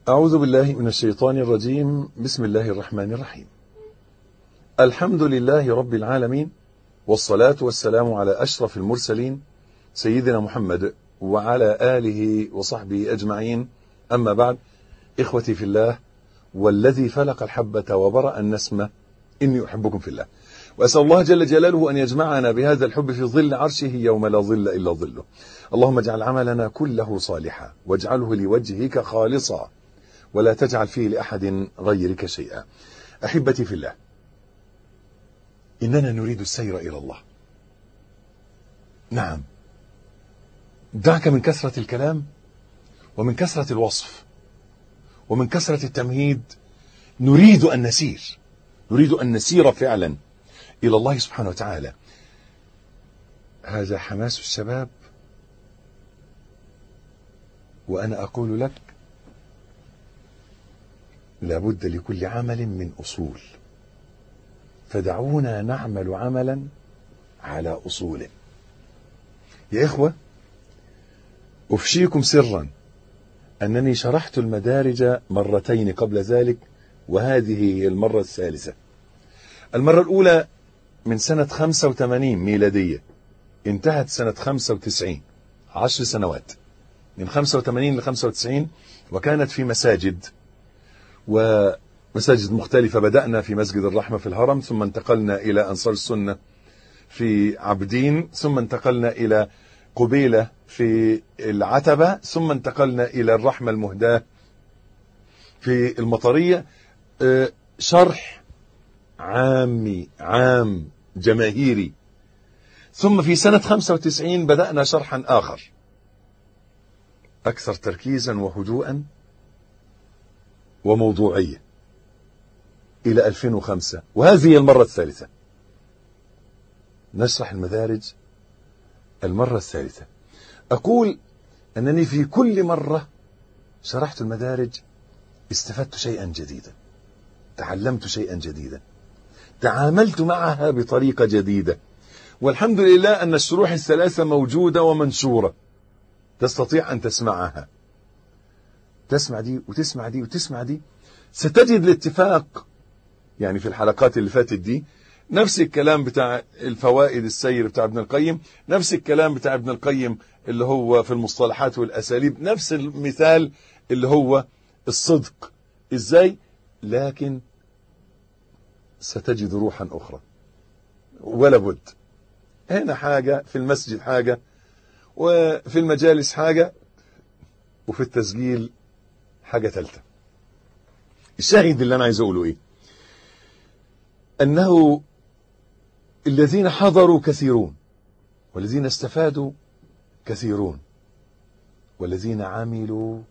أعوذ بالله من الشيطان الرجيم بسم الله الرحمن الرحيم الحمد لله رب العالمين والصلاة والسلام على أشرف المرسلين سيدنا محمد وعلى آله وصحبه أجمعين أما بعد إخوتي في الله والذي فلق الحبة وبرأ النسمة إني أحبكم في الله وأسأل الله جل جلاله أن يجمعنا بهذا الحب في ظل عرشه يوم لا ظل إلا ظله اللهم اجعل عملنا كله صالحا واجعله لوجهك خالصا ولا تجعل فيه لأحد غيرك شيئا أحبتي في الله إننا نريد السير إلى الله نعم دعك من كثرة الكلام ومن كثرة الوصف ومن كثرة التمهيد نريد أن نسير نريد أن نسير فعلا إلى الله سبحانه وتعالى هذا حماس الشباب وأنا أقول لك لابد لكل عمل من أصول فدعونا نعمل عملا على أصوله يا إخوة أفشيكم سرا أنني شرحت المدارج مرتين قبل ذلك وهذه هي المرة الثالثة المرة الأولى من سنة 85 ميلادية انتهت سنة 95 عشر سنوات من 85 ل 95 وكانت في مساجد ومساجد مختلفة بدأنا في مسجد الرحمة في الهرم ثم انتقلنا إلى أنصار السنة في عبدين ثم انتقلنا إلى قبيلة في العتبة ثم انتقلنا إلى الرحمة المهداة في المطرية شرح عامي عام جماهيري ثم في سنة 95 بدأنا شرحا آخر أكثر تركيزا وهدوءا وموضوعية إلى 2005 وهذه المرة الثالثة نشرح المدارج المرة الثالثة أقول أنني في كل مرة شرحت المدارج استفدت شيئا جديدا تعلمت شيئا جديدا تعاملت معها بطريقة جديدة والحمد لله أن الشروح الثلاثة موجودة ومنشورة تستطيع أن تسمعها تسمع دي وتسمع دي وتسمع دي ستجد الاتفاق يعني في الحلقات اللي فاتت دي نفس الكلام بتاع الفوائد السير بتاع ابن القيم نفس الكلام بتاع ابن القيم اللي هو في المصطلحات والأساليب نفس المثال اللي هو الصدق ازاي لكن ستجد روحا أخرى ولا بد هنا حاجة في المسجد حاجة وفي المجالس حاجة وفي التسجيل حاجة ثالثة الشاهد اللي أنا عايز أقوله إيه أنه الذين حضروا كثيرون والذين استفادوا كثيرون والذين عملوا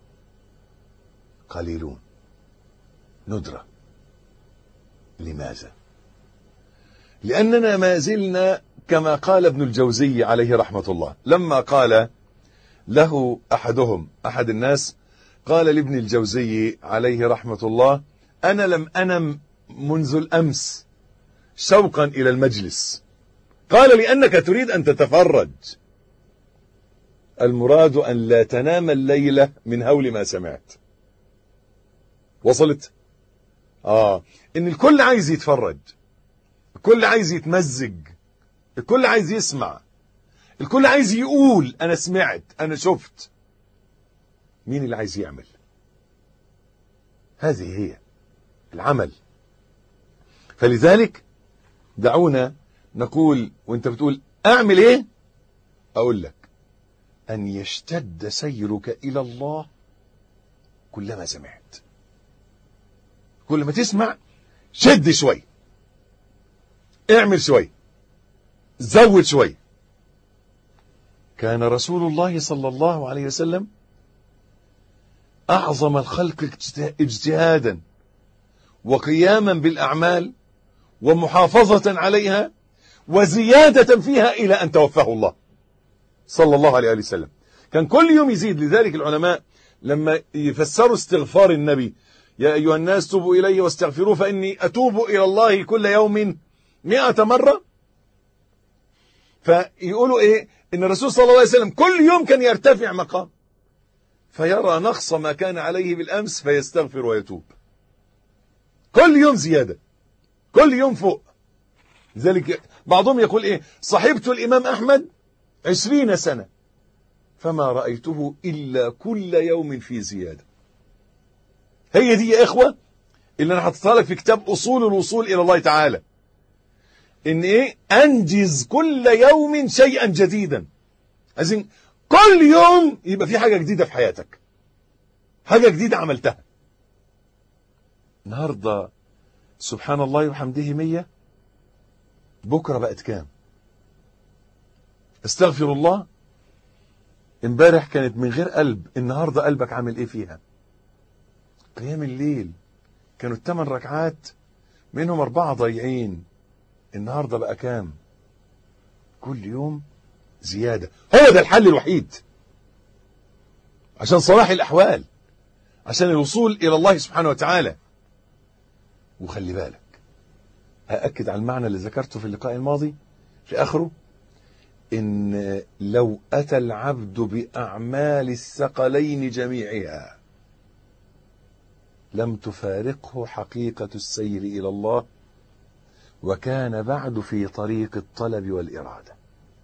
قليلون ندرة لماذا لأننا ما زلنا كما قال ابن الجوزي عليه رحمة الله لما قال له أحدهم أحد الناس قال لابن الجوزي عليه رحمة الله أنا لم أنم منذ الأمس شوقا إلى المجلس قال لأنك تريد أن تتفرج المراد أن لا تنام الليلة من هول ما سمعت وصلت آه إن الكل عايز يتفرج الكل عايز يتمزج الكل عايز يسمع الكل عايز يقول أنا سمعت أنا شفت مين اللي عايز يعمل هذه هي العمل فلذلك دعونا نقول وانت بتقول اعمل ايه اقول لك ان يشتد سيرك الى الله كلما سمعت كل ما تسمع شد شوي اعمل شوي زود شوي كان رسول الله صلى الله عليه وسلم أعظم الخلق اجتهادا وقياما بالأعمال ومحافظة عليها وزيادة فيها إلى أن توفاه الله صلى الله عليه وسلم كان كل يوم يزيد لذلك العلماء لما يفسروا استغفار النبي يا أيها الناس توبوا إلي واستغفروه فإني أتوب إلى الله كل يوم مئة مرة فيقولوا إيه إن الرسول صلى الله عليه وسلم كل يوم كان يرتفع مقام فيرى نقص ما كان عليه بالأمس فيستغفر ويتوب كل يوم زيادة كل يوم فوق لذلك بعضهم يقول إيه صحبت الإمام أحمد عشرين سنة فما رأيته إلا كل يوم في زيادة هي دي يا إخوة اللي أنا حطيتها لك في كتاب أصول الوصول إلى الله تعالى إن إيه أنجز كل يوم شيئا جديدا عايزين كل يوم يبقى في حاجة جديدة في حياتك حاجة جديدة عملتها النهاردة سبحان الله وحمده مية بكرة بقت كام استغفر الله امبارح كانت من غير قلب النهاردة قلبك عامل ايه فيها قيام الليل كانوا الثمان ركعات منهم أربعة ضايعين النهاردة بقى كام كل يوم زيادة هو ده الحل الوحيد عشان صلاح الأحوال عشان الوصول إلى الله سبحانه وتعالى وخلي بالك أأكد على المعنى اللي ذكرته في اللقاء الماضي في آخره إن لو أتى العبد بأعمال الثقلين جميعها لم تفارقه حقيقة السير إلى الله وكان بعد في طريق الطلب والإرادة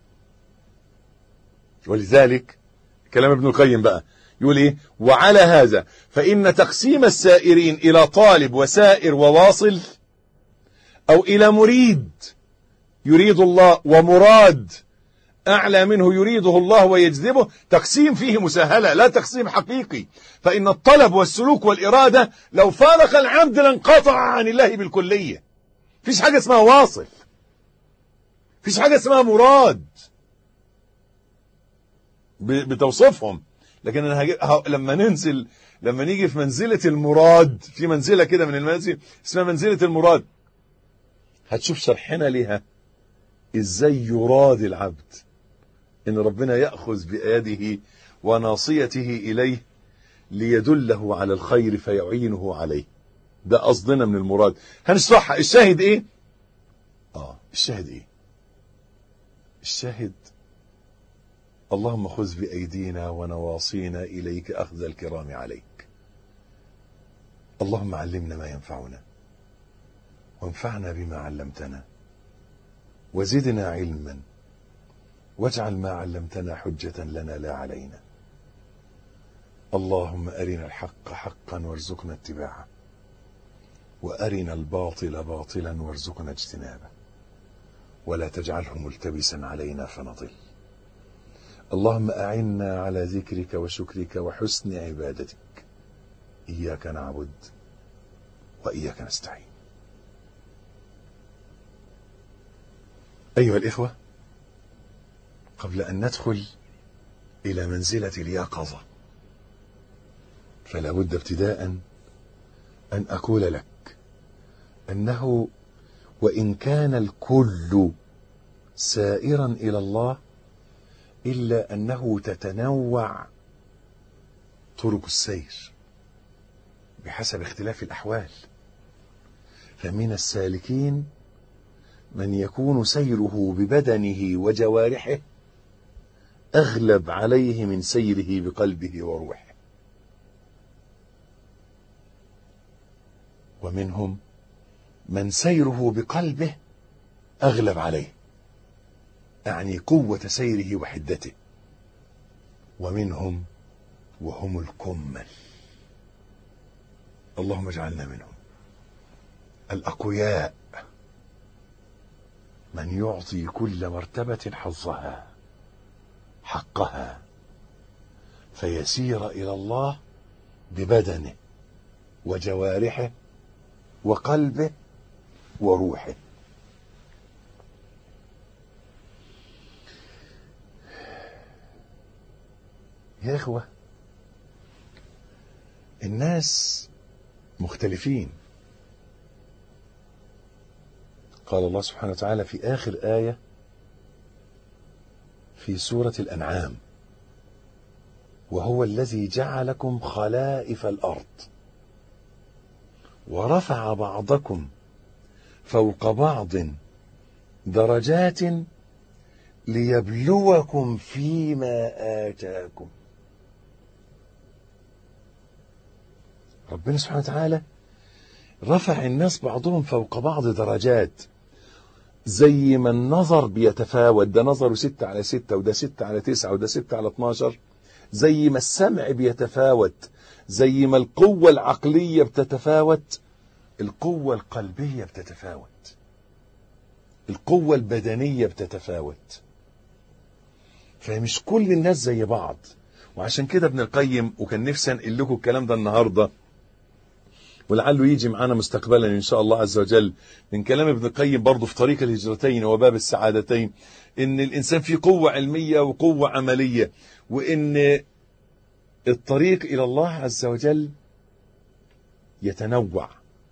ولذلك كلام ابن القيم بقى يقول ايه وعلى هذا فإن تقسيم السائرين إلى طالب وسائر وواصل أو إلى مريد يريد الله ومراد أعلى منه يريده الله ويجذبه تقسيم فيه مساهلة لا تقسيم حقيقي فإن الطلب والسلوك والإرادة لو فارق العبد لانقطع عن الله بالكلية فيش حاجة اسمها واصل فيش حاجة اسمها مراد بتوصفهم لكن أنا هجي... ه... لما ننزل لما نيجي في منزلة المراد في منزلة كده من المنازل اسمها منزلة المراد هتشوف شرحنا ليها ازاي يراد العبد ان ربنا يأخذ بيده وناصيته اليه ليدله على الخير فيعينه عليه ده قصدنا من المراد هنشرحها الشاهد ايه اه الشاهد ايه الشاهد اللهم خذ بأيدينا ونواصينا إليك أخذ الكرام عليك اللهم علمنا ما ينفعنا وانفعنا بما علمتنا وزدنا علما واجعل ما علمتنا حجة لنا لا علينا اللهم أرنا الحق حقا وارزقنا اتباعه وأرنا الباطل باطلا وارزقنا اجتنابه ولا تجعله ملتبسا علينا فنضل اللهم أعنا على ذكرك وشكرك وحسن عبادتك إياك نعبد وإياك نستعين أيها الإخوة قبل أن ندخل إلى منزلة اليقظة فلا بد ابتداء أن أقول لك أنه وإن كان الكل سائرا إلى الله إلا أنه تتنوع طرق السير بحسب اختلاف الأحوال فمن السالكين من يكون سيره ببدنه وجوارحه أغلب عليه من سيره بقلبه وروحه ومنهم من سيره بقلبه أغلب عليه أعني قوة سيره وحدته ومنهم وهم الكمل اللهم اجعلنا منهم الأقوياء من يعطي كل مرتبة حظها حقها فيسير إلى الله ببدنه وجوارحه وقلبه وروحه يا إخوة الناس مختلفين قال الله سبحانه وتعالى في آخر آية في سورة الأنعام وهو الذي جعلكم خلائف الأرض ورفع بعضكم فوق بعض درجات ليبلوكم فيما آتاكم ربنا سبحانه وتعالى رفع الناس بعضهم فوق بعض درجات زي ما النظر بيتفاوت ده نظره ستة على ستة وده ستة على تسعة وده ستة على اتناشر زي ما السمع بيتفاوت زي ما القوة العقلية بتتفاوت القوة القلبية بتتفاوت القوة البدنية بتتفاوت فمش كل الناس زي بعض وعشان كده ابن القيم وكان نفسي انقل لكم الكلام ده النهارده ولعله يجي معانا مستقبلا ان شاء الله عز وجل من كلام ابن القيم برضه في طريق الهجرتين وباب السعادتين ان الانسان فيه قوه علميه وقوه عمليه وان الطريق الى الله عز وجل يتنوع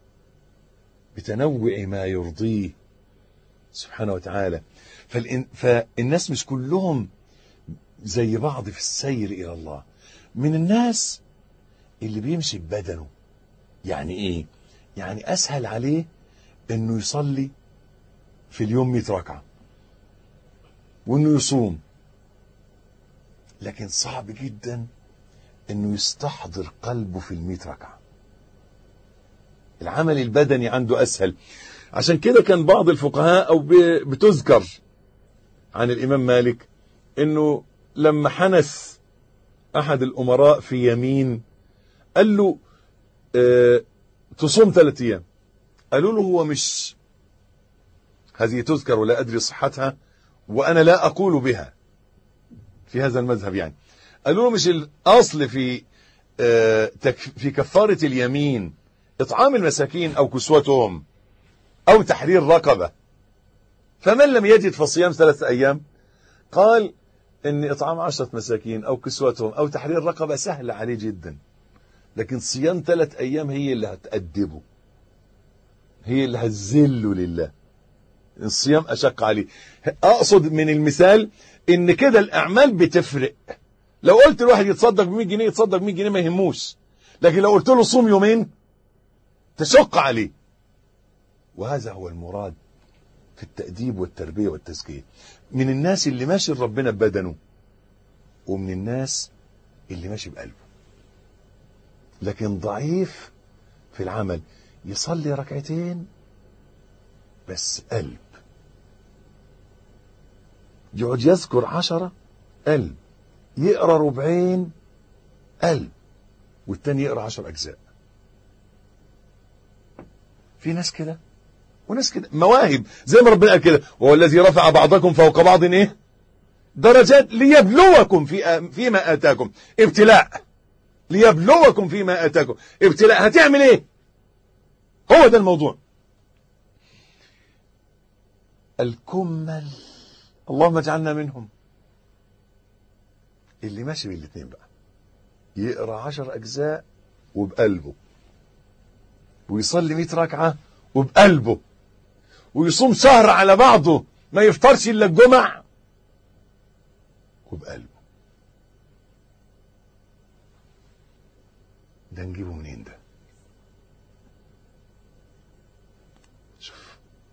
بتنوع ما يرضيه سبحانه وتعالى فالإن فالناس مش كلهم زي بعض في السير الى الله من الناس اللي بيمشي ببدنه يعني ايه يعني اسهل عليه انه يصلي في اليوم 100 ركعه وانه يصوم لكن صعب جدا انه يستحضر قلبه في ال ركعه العمل البدني عنده اسهل عشان كده كان بعض الفقهاء او بتذكر عن الامام مالك انه لما حنث احد الامراء في يمين قال له اه تصوم ثلاثة ايام قالوا له هو مش هذه تذكر ولا ادري صحتها وانا لا اقول بها في هذا المذهب يعني قالوا له مش الاصل في اه في كفارة اليمين اطعام المساكين او كسوتهم او تحرير رقبة فمن لم يجد فصيام ثلاثة ايام قال ان اطعام عشرة مساكين او كسوتهم او تحرير رقبة سهل عليه جدا لكن صيام ثلاث ايام هي اللي هتأدبه هي اللي هتذله لله الصيام اشق عليه اقصد من المثال ان كده الاعمال بتفرق لو قلت الواحد يتصدق ب 100 جنيه يتصدق ب 100 جنيه ما يهموش لكن لو قلت له صوم يومين تشق عليه وهذا هو المراد في التأديب والتربية والتزكية من الناس اللي ماشي ربنا ببدنه ومن الناس اللي ماشي بقلبه لكن ضعيف في العمل يصلي ركعتين بس قلب يقعد يذكر عشرة قلب يقرأ ربعين قلب والتاني يقرأ عشر أجزاء في ناس كده وناس كده مواهب زي ما ربنا قال كده وهو الذي رفع بعضكم فوق بعض ايه درجات ليبلوكم في فيما اتاكم ابتلاء ليبلوكم فيما اتاكم ابتلاء هتعمل ايه هو ده الموضوع الكمل اللهم اجعلنا منهم اللي ماشي بالاثنين بقى يقرا عشر اجزاء وبقلبه ويصلي 100 ركعه وبقلبه ويصوم شهر على بعضه ما يفطرش الا الجمع وبقلبه ده نجيبه منين ده شوف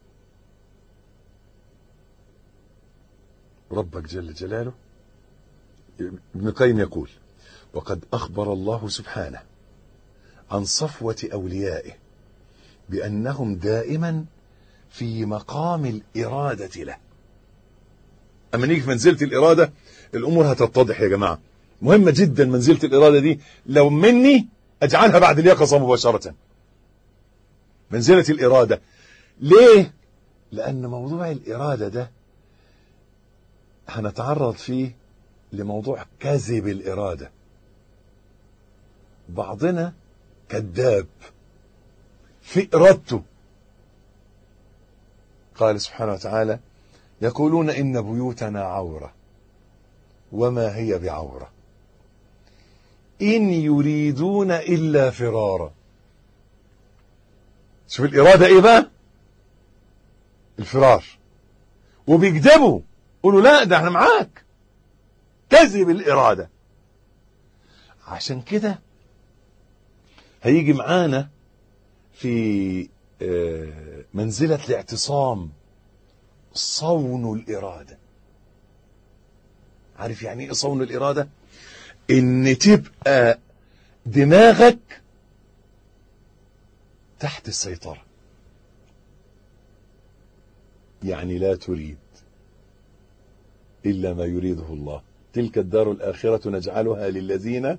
ربك جل جلاله ابن القيم يقول وقد أخبر الله سبحانه عن صفوة أوليائه بأنهم دائما في مقام الإرادة له أما نيجي في منزلة الإرادة الأمور هتتضح يا جماعة مهمة جدا منزلة الإرادة دي لو مني أجعلها بعد اليقظة مباشرة منزلة الإرادة ليه؟ لأن موضوع الإرادة ده هنتعرض فيه لموضوع كذب الإرادة بعضنا كذاب في إرادته قال سبحانه وتعالى يقولون إن بيوتنا عورة وما هي بعورة إن يريدون إلا فرارا شوف الإرادة إيه بقى الفرار وبيكذبوا قولوا لا ده احنا معاك كذب الإرادة عشان كده هيجي معانا في منزلة الاعتصام صون الإرادة عارف يعني ايه صون الإرادة ان تبقى دماغك تحت السيطرة يعني لا تريد إلا ما يريده الله تلك الدار الآخرة نجعلها للذين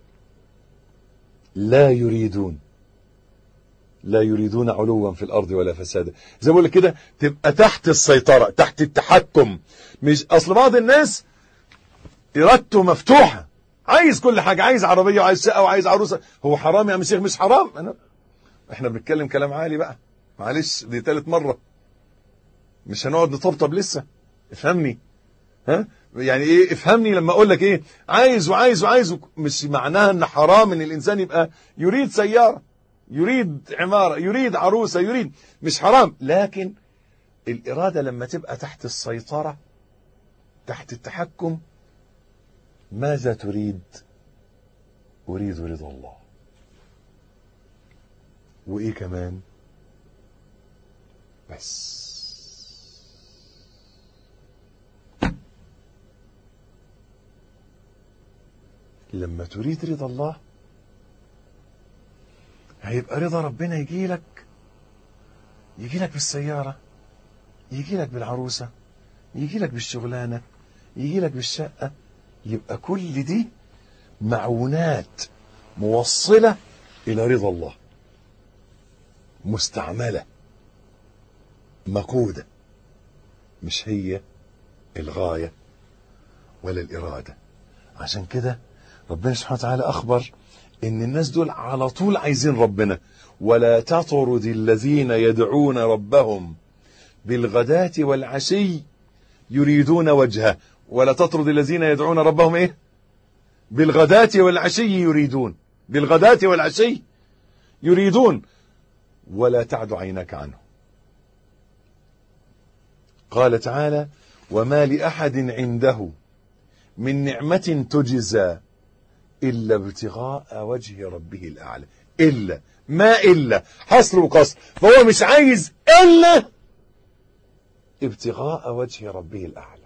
لا يريدون لا يريدون علوا في الارض ولا فسادا زي ما بقول لك كده تبقى تحت السيطره تحت التحكم مش اصل بعض الناس ارادته مفتوحه عايز كل حاجه عايز عربيه وعايز شقه وعايز عروسه هو حرام يا عم شيخ مش حرام انا احنا بنتكلم كلام عالي بقى معلش دي ثالث مره مش هنقعد نطبطب لسه افهمني ها يعني ايه افهمني لما اقول لك ايه عايز وعايز وعايز مش معناها ان حرام ان الانسان يبقى يريد سياره يريد عماره يريد عروسه يريد مش حرام لكن الاراده لما تبقى تحت السيطره تحت التحكم ماذا تريد اريد رضا الله وايه كمان بس لما تريد رضا الله هيبقى رضا ربنا يجي لك يجي لك بالسيارة يجي لك بالعروسة يجي لك بالشغلانة يجي لك بالشقة يبقى كل دي معونات موصلة إلى رضا الله مستعملة مقودة مش هي الغاية ولا الإرادة عشان كده ربنا سبحانه وتعالى أخبر إن الناس دول على طول عايزين ربنا ولا تطرد الذين يدعون ربهم بالغداة والعشي يريدون وجهه ولا تطرد الذين يدعون ربهم إيه بالغداة والعشي يريدون بالغداة والعشي يريدون ولا تعد عينك عنه قال تعالى وما لأحد عنده من نعمة تجزى إلا ابتغاء وجه ربه الأعلى إلا ما إلا حصر وقصر فهو مش عايز إلا ابتغاء وجه ربه الأعلى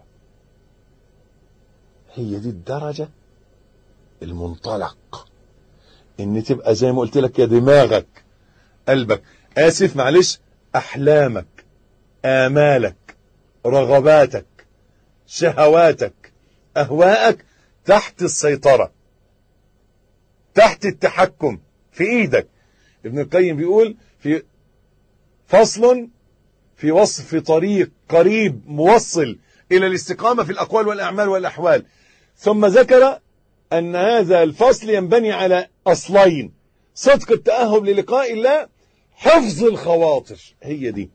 هي دي الدرجة المنطلق ان تبقى زي ما قلت لك يا دماغك قلبك اسف معلش احلامك امالك رغباتك شهواتك اهواءك تحت السيطرة تحت التحكم في ايدك ابن القيم بيقول في فصل في وصف طريق قريب موصل الى الاستقامة في الاقوال والاعمال والاحوال ثم ذكر أن هذا الفصل ينبني على أصلين صدق التأهب للقاء الله حفظ الخواطر هي دي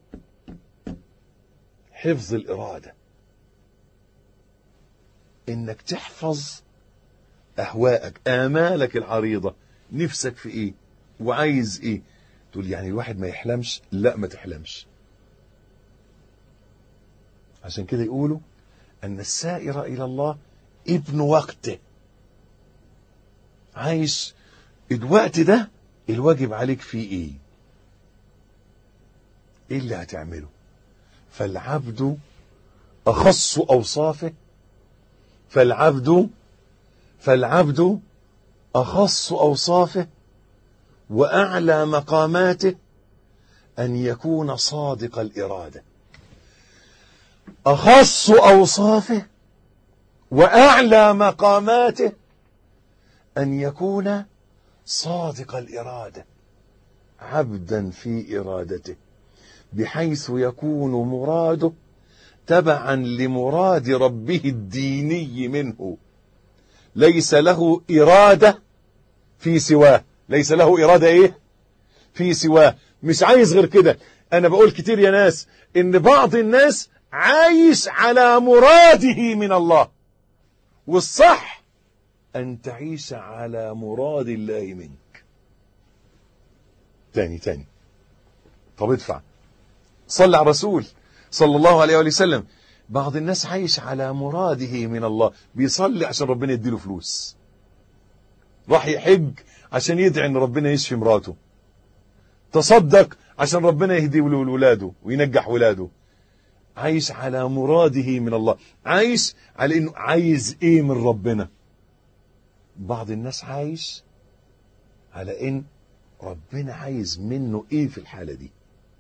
حفظ الإرادة إنك تحفظ أهواءك آمالك العريضة نفسك في إيه وعايز إيه تقول يعني الواحد ما يحلمش لا ما تحلمش عشان كده يقولوا أن السائر إلى الله ابن وقته عايش الوقت ده الواجب عليك فيه ايه ايه اللي هتعمله فالعبد اخص اوصافه فالعبد فالعبد اخص اوصافه واعلى مقاماته ان يكون صادق الاراده اخص اوصافه واعلى مقاماته أن يكون صادق الإرادة عبدا في إرادته بحيث يكون مراده تبعا لمراد ربه الديني منه ليس له إرادة في سواه ليس له إرادة إيه في سواه مش عايز غير كده أنا بقول كتير يا ناس إن بعض الناس عايش على مراده من الله والصح أن تعيش على مراد الله منك تاني تاني طب ادفع صلى على الرسول صلى الله عليه وسلم بعض الناس عايش على مراده من الله بيصلي عشان ربنا يديله فلوس راح يحج عشان يدعي ان ربنا يشفي مراته تصدق عشان ربنا يهدي ولاده وينجح ولاده عايش على مراده من الله عايش على انه عايز ايه من ربنا بعض الناس عايش على ان ربنا عايز منه ايه في الحالة دي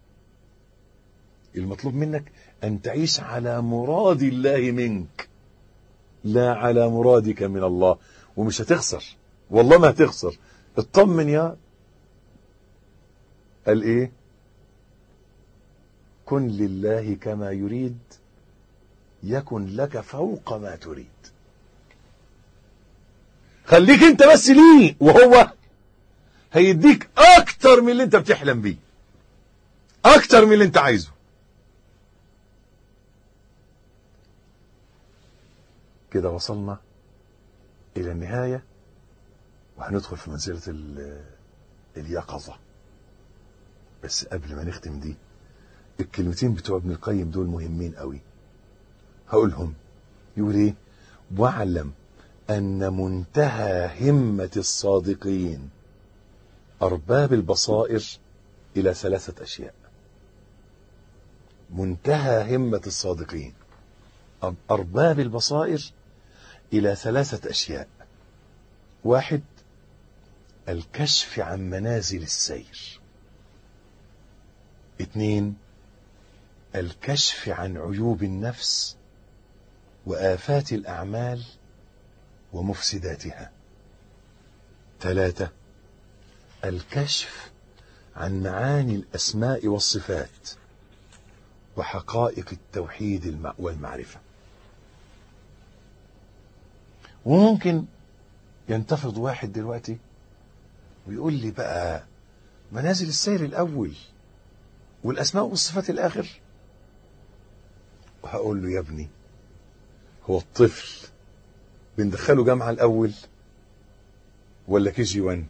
المطلوب منك ان تعيش على مراد الله منك لا على مرادك من الله ومش هتخسر والله ما هتخسر اطمن يا قال ايه كن لله كما يريد يكن لك فوق ما تريد خليك انت بس ليه وهو هيديك اكتر من اللي انت بتحلم بيه اكتر من اللي انت عايزه كده وصلنا الى النهايه وهندخل في منزله اليقظه بس قبل ما نختم دي الكلمتين بتوع ابن القيم دول مهمين قوي هقولهم يقول ايه واعلم ان منتهى همه الصادقين ارباب البصائر الى ثلاثه اشياء منتهى همه الصادقين ارباب البصائر الى ثلاثه اشياء واحد الكشف عن منازل السير اثنين الكشف عن عيوب النفس وآفات الأعمال ومفسداتها ثلاثة الكشف عن معاني الأسماء والصفات وحقائق التوحيد والمعرفة وممكن ينتفض واحد دلوقتي ويقول لي بقى منازل السير الأول والأسماء والصفات الآخر وهقول له يا ابني هو الطفل بندخله جامعة الأول ولا كي جي وان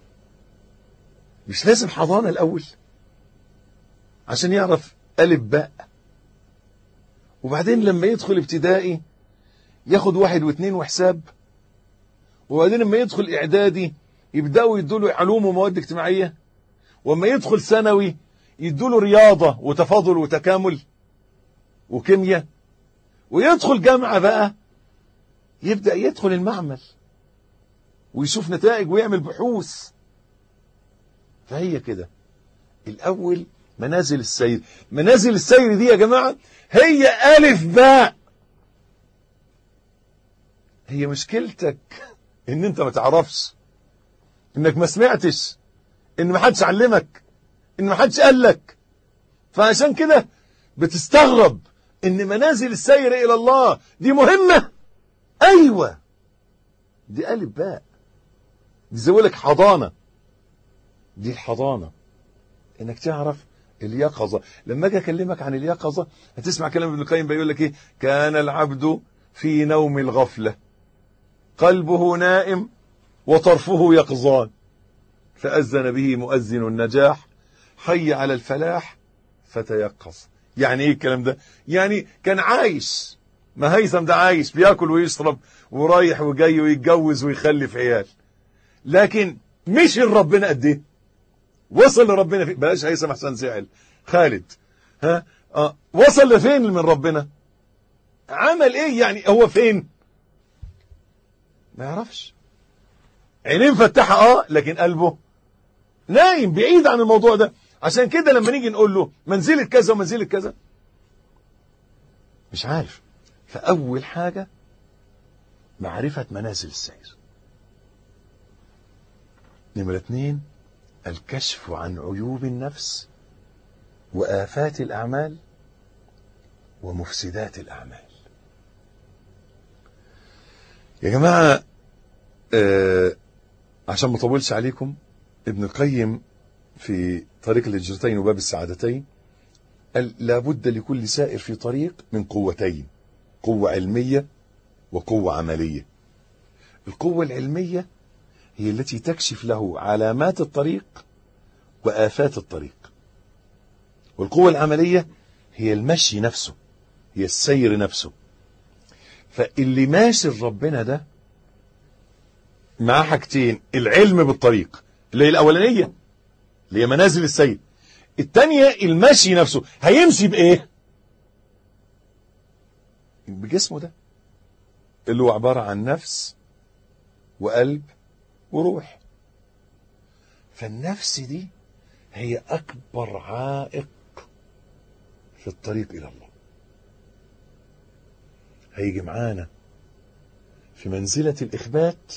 مش لازم حضانة الأول عشان يعرف ألف باء وبعدين لما يدخل ابتدائي ياخد واحد واثنين وحساب وبعدين لما يدخل إعدادي يبدأوا يدوا علوم ومواد اجتماعية وما يدخل ثانوي يدوا رياضة وتفاضل وتكامل وكيمياء ويدخل جامعة بقى يبدأ يدخل المعمل ويشوف نتائج ويعمل بحوث فهي كده الأول منازل السير منازل السير دي يا جماعة هي ألف باء هي مشكلتك ان انت ما تعرفش انك ما سمعتش ان ما حدش علمك ان ما حدش قال لك فعشان كده بتستغرب ان منازل السير الى الله دي مهمة ايوه دي الف باء دي زي لك حضانة دي الحضانة انك تعرف اليقظة لما اجي اكلمك عن اليقظة هتسمع كلام ابن القيم بيقول لك ايه كان العبد في نوم الغفلة قلبه نائم وطرفه يقظان فأذن به مؤذن النجاح حي على الفلاح فتيقظ يعني ايه الكلام ده يعني كان عايش ما هيثم ده عايش بياكل ويشرب ورايح وجاي ويتجوز ويخلف عيال لكن مش ربنا قد ايه وصل لربنا فين بلاش هيثم احسن زعل خالد ها آه. وصل لفين من ربنا عمل ايه يعني هو فين ما يعرفش عينيه مفتحه اه لكن قلبه نايم بعيد عن الموضوع ده عشان كده لما نيجي نقول له منزلة كذا ومنزلة كذا مش عارف فأول حاجة معرفة منازل السير نمرة اتنين الكشف عن عيوب النفس وآفات الأعمال ومفسدات الأعمال يا جماعة آه عشان ما اطولش عليكم ابن القيم في طريق الهجرتين وباب السعادتين قال لابد لكل سائر في طريق من قوتين قوة علمية وقوة عملية القوة العلمية هي التي تكشف له علامات الطريق وآفات الطريق والقوة العملية هي المشي نفسه هي السير نفسه فاللي ماشي ربنا ده معاه حاجتين العلم بالطريق اللي هي الأولانية اللي هي منازل السير الثانية المشي نفسه هيمشي بإيه بجسمه ده اللي هو عبارة عن نفس وقلب وروح فالنفس دي هي أكبر عائق في الطريق إلى الله هيجي معانا في منزلة الإخبات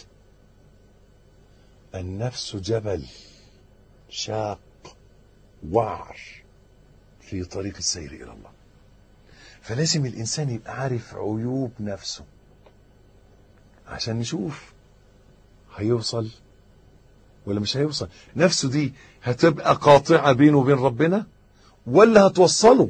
النفس جبل شاق وعر في طريق السير إلى الله فلازم الإنسان يبقى عارف عيوب نفسه عشان نشوف هيوصل ولا مش هيوصل نفسه دي هتبقى قاطعة بينه وبين ربنا ولا هتوصله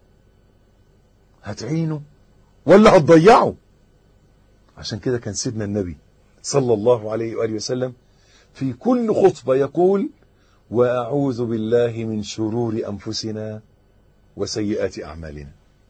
هتعينه ولا هتضيعه عشان كده كان سيدنا النبي صلى الله عليه وآله وسلم في كل خطبة يقول وأعوذ بالله من شرور أنفسنا وسيئات أعمالنا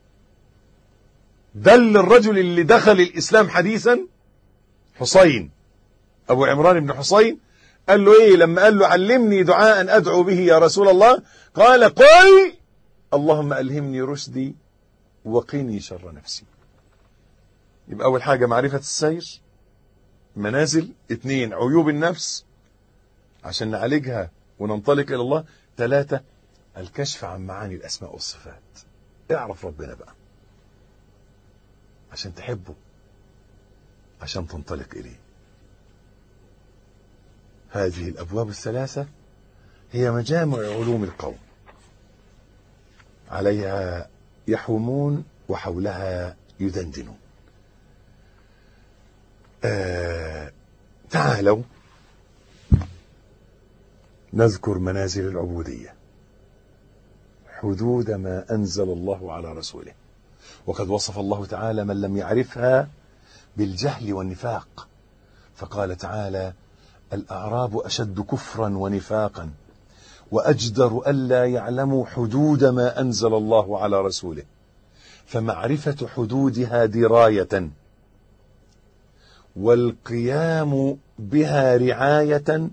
دل الرجل اللي دخل الإسلام حديثا حسين أبو عمران بن حسين قال له إيه لما قال له علمني دعاء أدعو به يا رسول الله قال قل اللهم ألهمني رشدي وقني شر نفسي يبقى أول حاجة معرفة السير منازل اثنين عيوب النفس عشان نعالجها وننطلق إلى الله ثلاثة الكشف عن معاني الأسماء والصفات اعرف ربنا بقى عشان تحبه عشان تنطلق إليه هذه الأبواب الثلاثة هي مجامع علوم القوم عليها يحومون وحولها يدندنون آه تعالوا نذكر منازل العبودية حدود ما أنزل الله على رسوله وقد وصف الله تعالى من لم يعرفها بالجهل والنفاق فقال تعالى الأعراب أشد كفرا ونفاقا وأجدر ألا يعلموا حدود ما أنزل الله على رسوله فمعرفة حدودها دراية والقيام بها رعاية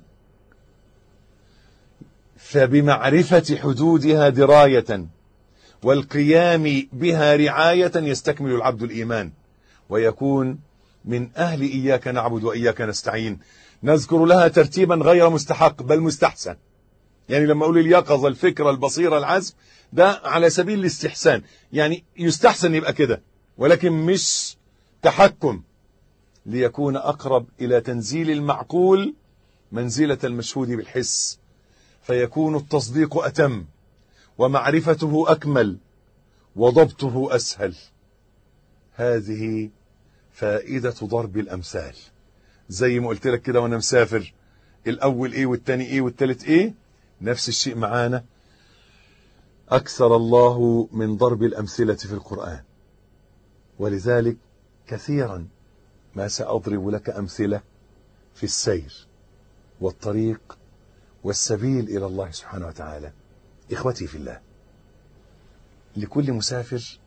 فبمعرفة حدودها دراية والقيام بها رعاية يستكمل العبد الإيمان ويكون من أهل إياك نعبد وإياك نستعين نذكر لها ترتيبا غير مستحق بل مستحسن يعني لما أقول اليقظة الفكرة البصيرة العزم ده على سبيل الاستحسان يعني يستحسن يبقى كده ولكن مش تحكم ليكون أقرب إلى تنزيل المعقول منزلة المشهود بالحس فيكون التصديق أتم ومعرفته أكمل وضبطه أسهل هذه فائدة ضرب الأمثال زي ما قلت لك كده وأنا مسافر الأول إيه والتاني إيه والتالت إيه نفس الشيء معانا أكثر الله من ضرب الأمثلة في القرآن ولذلك كثيرا ما سأضرب لك أمثلة في السير والطريق والسبيل إلى الله سبحانه وتعالى إخوتي في الله لكل مسافر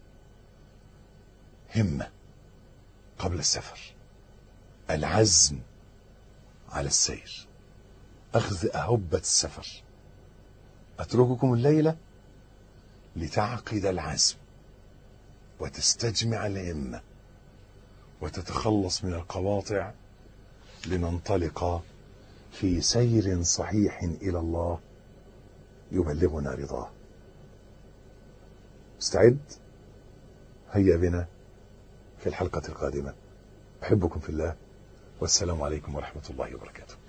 همة قبل السفر العزم على السير أخذ أهبة السفر أترككم الليلة لتعقد العزم وتستجمع الهمة وتتخلص من القواطع لننطلق في سير صحيح إلى الله يبلغنا رضاه استعد هيا بنا في الحلقة القادمة أحبكم في الله والسلام عليكم ورحمة الله وبركاته